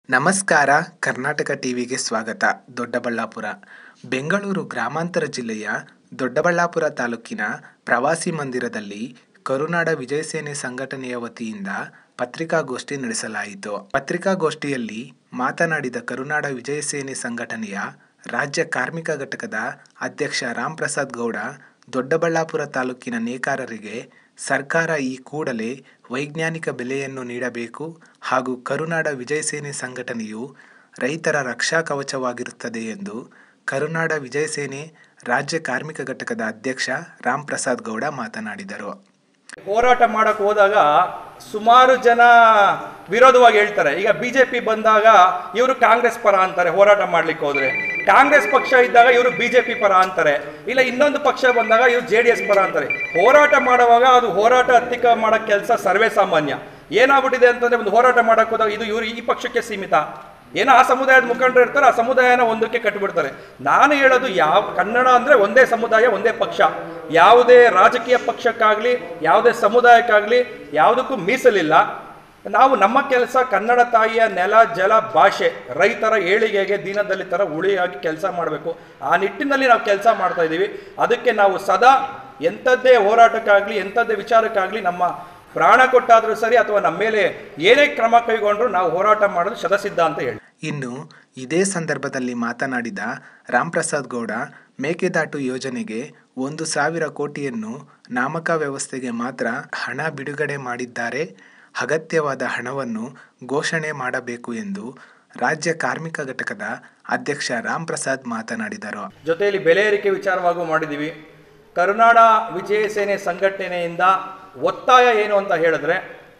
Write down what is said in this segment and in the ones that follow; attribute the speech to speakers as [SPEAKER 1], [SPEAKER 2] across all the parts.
[SPEAKER 1] ನಮಸ್ಕಾರ ಕರ್ನಾಟಕ ಟಿವಿಗೆ ಸ್ವಾಗತ ದೊಡ್ಡಬಳ್ಳಾಪುರ ಬೆಂಗಳೂರು ಗ್ರಾಮಾಂತರ ಜಿಲ್ಲೆಯ ದೊಡ್ಡಬಳ್ಳಾಪುರ ತಾಲೂಕಿನ ಪ್ರವಾಸಿ ಮಂದಿರದಲ್ಲಿ ಕರುನಾಡ ವಿಜಯ ಸೇನೆ ಸಂಘಟನೆಯ ವತಿಯಿಂದ ಪತ್ರಿಕಾಗೋಷ್ಠಿ ನಡೆಸಲಾಯಿತು ಪತ್ರಿಕಾಗೋಷ್ಠಿಯಲ್ಲಿ ಮಾತನಾಡಿದ ಕರುನಾಡ ವಿಜಯ ಸೇನೆ ಸಂಘಟನೆಯ ರಾಜ್ಯ ಕಾರ್ಮಿಕ ಘಟಕದ ಅಧ್ಯಕ್ಷ ರಾಮ್ ಪ್ರಸಾದ್ ಗೌಡ ದೊಡ್ಡಬಳ್ಳಾಪುರ ತಾಲೂಕಿನ ನೇಕಾರರಿಗೆ ಸರ್ಕಾರ ಈ ಕೂಡಲೇ ವೈಜ್ಞಾನಿಕ ಬೆಲೆಯನ್ನು ನೀಡಬೇಕು ಹಾಗೂ ಕರುನಾಡ ವಿಜಯ ಸೇನೆ ಸಂಘಟನೆಯು ರೈತರ ರಕ್ಷಾ ಕವಚವಾಗಿರುತ್ತದೆ ಎಂದು ಕರುನಾಡ ವಿಜಯ ಸೇನೆ ರಾಜ್ಯ ಕಾರ್ಮಿಕ ಘಟಕದ ಅಧ್ಯಕ್ಷ ರಾಮ್ ಪ್ರಸಾದ್ ಗೌಡ ಮಾತನಾಡಿದರು
[SPEAKER 2] ಹೋರಾಟ ಮಾಡಕ್ ಹೋದಾಗ ಸುಮಾರು ಜನ ವಿರೋಧವಾಗಿ ಹೇಳ್ತಾರೆ ಈಗ ಬಿಜೆಪಿ ಬಂದಾಗ ಇವರು ಕಾಂಗ್ರೆಸ್ ಪರ ಅಂತಾರೆ ಹೋರಾಟ ಮಾಡ್ಲಿಕ್ಕೆ ಹೋದ್ರೆ ಕಾಂಗ್ರೆಸ್ ಪಕ್ಷ ಇದ್ದಾಗ ಇವರು ಬಿಜೆಪಿ ಪರ ಅಂತಾರೆ ಇಲ್ಲ ಇನ್ನೊಂದು ಪಕ್ಷ ಬಂದಾಗ ಇವರು ಜೆ ಡಿ ಎಸ್ ಪರ ಅಂತಾರೆ ಹೋರಾಟ ಮಾಡುವಾಗ ಅದು ಹೋರಾಟ ಹತ್ತಿಕ ಮಾಡೋ ಕೆಲಸ ಸರ್ವೇ ಸಾಮಾನ್ಯ ಏನಾಗ್ಬಿಟ್ಟಿದೆ ಅಂತಂದ್ರೆ ಒಂದು ಹೋರಾಟ ಮಾಡಕ್ ಹೋದಾಗ ಇದು ಇವರು ಈ ಪಕ್ಷಕ್ಕೆ ಸೀಮಿತ ಏನೋ ಆ ಸಮುದಾಯದ ಮುಖಂಡರು ಇರ್ತಾರೆ ಆ ಸಮುದಾಯನ ಒಂದಕ್ಕೆ ಕಟ್ಟಿಬಿಡ್ತಾರೆ ನಾನು ಹೇಳೋದು ಯಾವ ಕನ್ನಡ ಅಂದರೆ ಒಂದೇ ಸಮುದಾಯ ಒಂದೇ ಪಕ್ಷ ಯಾವುದೇ ರಾಜಕೀಯ ಪಕ್ಷಕ್ಕಾಗಲಿ ಯಾವುದೇ ಸಮುದಾಯಕ್ಕಾಗಲಿ ಯಾವುದಕ್ಕೂ ಮೀಸಲಿಲ್ಲ ನಾವು ನಮ್ಮ ಕೆಲಸ ಕನ್ನಡ ತಾಯಿಯ ನೆಲ ಜಲ ಭಾಷೆ ರೈತರ ಏಳಿಗೆಗೆ ದೀನದಲಿತರ ಉಳಿಯಾಗಿ ಕೆಲಸ ಮಾಡಬೇಕು ಆ ನಿಟ್ಟಿನಲ್ಲಿ ನಾವು ಕೆಲಸ ಮಾಡ್ತಾ ಇದ್ದೀವಿ ಅದಕ್ಕೆ ನಾವು ಸದಾ ಎಂಥದ್ದೇ ಹೋರಾಟಕ್ಕಾಗಲಿ ಎಂಥದ್ದೇ ವಿಚಾರಕ್ಕಾಗಲಿ ನಮ್ಮ ಪ್ರಾಣ ಕೊಟ್ಟಾದರೂ ಸರಿ ಅಥವಾ ನಮ್ಮ ಮೇಲೆ ಏನೇ ಕ್ರಮ ಕೈಗೊಂಡ್ರು ನಾವು ಹೋರಾಟ ಮಾಡೋದು ಶತಸಿದ್ಧ ಅಂತ ಹೇಳಿ
[SPEAKER 1] ಇನ್ನು ಇದೇ ಸಂದರ್ಭದಲ್ಲಿ ಮಾತನಾಡಿದ ರಾಮ್ಪ್ರಸಾದ್ ಗೌಡ ಮೇಕೆದಾಟು ಯೋಜನೆಗೆ ಒಂದು ಸಾವಿರ ಕೋಟಿಯನ್ನು ನಾಮಕ ವ್ಯವಸ್ಥೆಗೆ ಮಾತ್ರ ಹಣ ಬಿಡುಗಡೆ ಮಾಡಿದ್ದಾರೆ ಅಗತ್ಯವಾದ ಹಣವನ್ನು ಘೋಷಣೆ ಮಾಡಬೇಕು ಎಂದು ರಾಜ್ಯ ಕಾರ್ಮಿಕ ಘಟಕದ ಅಧ್ಯಕ್ಷ ರಾಮ್ ಪ್ರಸಾದ್ ಮಾತನಾಡಿದರು
[SPEAKER 2] ಜೊತೆಯಲ್ಲಿ ಬೆಲೆ ಏರಿಕೆ ವಿಚಾರವಾಗೂ ಮಾಡಿದ್ದೀವಿ ಕರುನಾಡ ವಿಜಯ ಸೇನೆ ಸಂಘಟನೆಯಿಂದ ಒತ್ತಾಯ ಏನು ಅಂತ ಹೇಳಿದ್ರೆ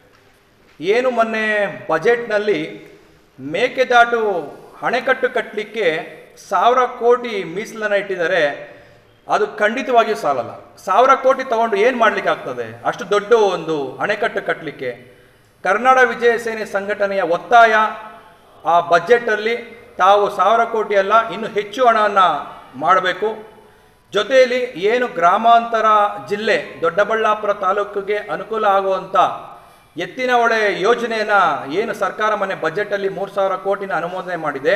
[SPEAKER 2] ಏನು ಮೊನ್ನೆ ಬಜೆಟ್ನಲ್ಲಿ ಮೇಕೆದಾಟು ಅಣೆಕಟ್ಟು ಕಟ್ಟಲಿಕ್ಕೆ ಸಾವಿರ ಕೋಟಿ ಮೀಸಲನ್ನು ಇಟ್ಟಿದ್ದಾರೆ ಅದು ಖಂಡಿತವಾಗಿಯೂ ಸಾಲಲ್ಲ ಸಾವಿರ ಕೋಟಿ ತಗೊಂಡು ಏನು ಮಾಡಲಿಕ್ಕೆ ಆಗ್ತದೆ ಅಷ್ಟು ದೊಡ್ಡ ಒಂದು ಅಣೆಕಟ್ಟು ಕಟ್ಟಲಿಕ್ಕೆ ಕರ್ನಾಡ ವಿಜಯ ಸೇನೆ ಸಂಘಟನೆಯ ಒತ್ತಾಯ ಆ ಬಜೆಟಲ್ಲಿ ತಾವು ಸಾವಿರ ಕೋಟಿ ಅಲ್ಲ ಇನ್ನು ಹೆಚ್ಚು ಹಣವನ್ನು ಮಾಡಬೇಕು ಜೊತೆಯಲ್ಲಿ ಏನು ಗ್ರಾಮಾಂತರ ಜಿಲ್ಲೆ ದೊಡ್ಡಬಳ್ಳಾಪುರ ತಾಲೂಕಿಗೆ ಅನುಕೂಲ ಆಗುವಂಥ ಎತ್ತಿನ ಹೊಳೆ ಯೋಜನೆಯನ್ನು ಏನು ಸರ್ಕಾರ ಮೊನ್ನೆ ಬಜೆಟಲ್ಲಿ ಮೂರು ಸಾವಿರ ಕೋಟಿನ ಅನುಮೋದನೆ ಮಾಡಿದೆ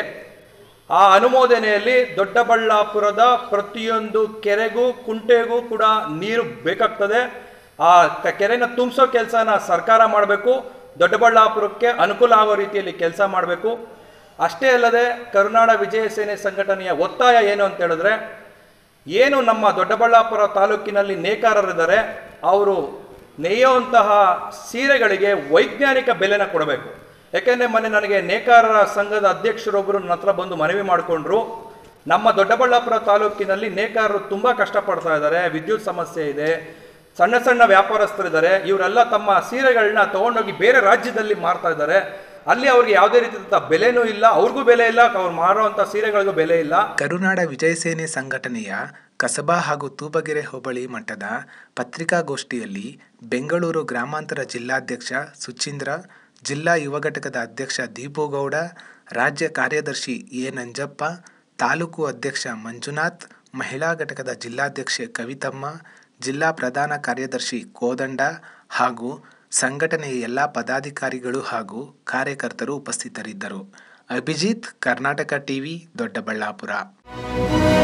[SPEAKER 2] ಆ ಅನುಮೋದನೆಯಲ್ಲಿ ದೊಡ್ಡಬಳ್ಳಾಪುರದ ಪ್ರತಿಯೊಂದು ಕೆರೆಗೂ ಕುಂಟೆಗೂ ಕೂಡ ನೀರು ಬೇಕಾಗ್ತದೆ ಆ ಕ- ಕೆರೆನ ತುಂಬಿಸೋ ಕೆಲಸನ ಸರ್ಕಾರ ಮಾಡಬೇಕು ದೊಡ್ಡಬಳ್ಳಾಪುರಕ್ಕೆ ಅನುಕೂಲ ಆಗೋ ರೀತಿಯಲ್ಲಿ ಕೆಲಸ ಮಾಡಬೇಕು ಅಷ್ಟೇ ಅಲ್ಲದೆ ಕರುನಾಡ ವಿಜಯ ಸೇನೆ ಸಂಘಟನೆಯ ಒತ್ತಾಯ ಏನು ಅಂತ ಹೇಳಿದ್ರೆ ಏನು ನಮ್ಮ ದೊಡ್ಡಬಳ್ಳಾಪುರ ತಾಲೂಕಿನಲ್ಲಿ ನೇಕಾರರಿದ್ದಾರೆ ಅವರು ನೇಯುವಂತಹ ಸೀರೆಗಳಿಗೆ ವೈಜ್ಞಾನಿಕ ಬೆಲೆನ ಕೊಡಬೇಕು ಯಾಕೆಂದರೆ ಮೊನ್ನೆ ನನಗೆ ನೇಕಾರರ ಸಂಘದ ಅಧ್ಯಕ್ಷರೊಬ್ಬರು ನನ್ನ ಹತ್ರ ಬಂದು ಮನವಿ ಮಾಡಿಕೊಂಡ್ರು ನಮ್ಮ ದೊಡ್ಡಬಳ್ಳಾಪುರ ತಾಲೂಕಿನಲ್ಲಿ ನೇಕಾರರು ತುಂಬ ಕಷ್ಟಪಡ್ತಾ ಇದ್ದಾರೆ ವಿದ್ಯುತ್ ಸಮಸ್ಯೆ ಇದೆ ಸಣ್ಣ ಸಣ್ಣ ವ್ಯಾಪಾರಸ್ಥರಿದ್ದಾರೆ ಇವರೆಲ್ಲ ತಮ್ಮ ಸೀರೆಗಳನ್ನ ತಗೊಂಡೋಗಿ ಬೇರೆ ರಾಜ್ಯದಲ್ಲಿ ಮಾರ್ತಾ ಇದ್ದಾರೆ ಅಲ್ಲಿ ಅವ್ರಿಗೆ ಯಾವುದೇ ರೀತಿಯಾದಂಥ ಬೆಲೆನೂ ಇಲ್ಲ ಅವ್ರಿಗೂ ಬೆಲೆ ಇಲ್ಲ ಅವ್ರು ಮಾರುವಂಥ ಸೀರೆಗಳಿಗೂ ಬೆಲೆ ಇಲ್ಲ
[SPEAKER 1] ಕರುನಾಡ ವಿಜಯ ಸೇನೆ ಸಂಘಟನೆಯ ಕಸಬಾ ಹಾಗೂ ತೂಬಗೆರೆ ಹೋಬಳಿ ಮಟ್ಟದ ಪತ್ರಿಕಾಗೋಷ್ಠಿಯಲ್ಲಿ ಬೆಂಗಳೂರು ಗ್ರಾಮಾಂತರ ಜಿಲ್ಲಾಧ್ಯಕ್ಷ ಸುಚೀಂದ್ರ ಜಿಲ್ಲಾ ಯುವ ಘಟಕದ ಅಧ್ಯಕ್ಷ ದೀಪುಗೌಡ ರಾಜ್ಯ ಕಾರ್ಯದರ್ಶಿ ಎ ನಂಜಪ್ಪ ತಾಲೂಕು ಅಧ್ಯಕ್ಷ ಮಂಜುನಾಥ್ ಮಹಿಳಾ ಘಟಕದ ಜಿಲ್ಲಾಧ್ಯಕ್ಷೆ ಕವಿತಮ್ಮ ಜಿಲ್ಲಾ ಪ್ರಧಾನ ಕಾರ್ಯದರ್ಶಿ ಕೋದಂಡ ಹಾಗೂ ಸಂಘಟನೆಯ ಎಲ್ಲ ಪದಾಧಿಕಾರಿಗಳು ಹಾಗೂ ಕಾರ್ಯಕರ್ತರು ಉಪಸ್ಥಿತರಿದ್ದರು ಅಭಿಜಿತ್ ಕರ್ನಾಟಕ ಟಿವಿ ದೊಡ್ಡಬಳ್ಳಾಪುರ